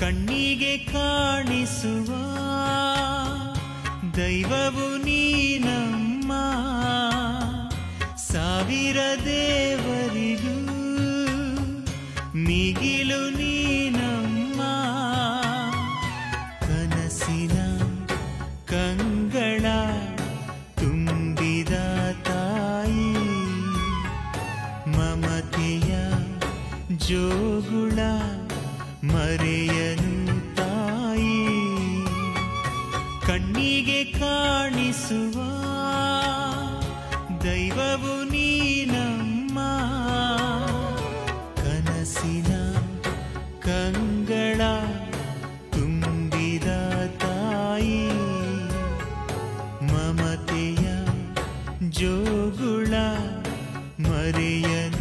ಕಣ್ಣಿಗೆ ಕಾಣಿಸುವ ದೈವವು ನೀನಮ್ಮ ಸಾವಿರ ದೇವರಿಗೂ ಮಿಗಿಲು ನೀನಮ್ಮ ಕನಸಿನ ಕಂಗಳ ತುಂಬಿದ ತಾಯಿ ಮಮತೆಯ ಜೋಗುಳ ಮರೆಯನು ತಾಯಿ ಕಣ್ಣಿಗೆ ಕಾಣಿಸುವ ದೈವವು ನೀನಮ್ಮ ಕನಸಿನ ಕಂಗಳ ತುಂಬಿದ ತಾಯಿ ಮಮತೆಯ ಜೋಗುಳ ಮರೆಯನು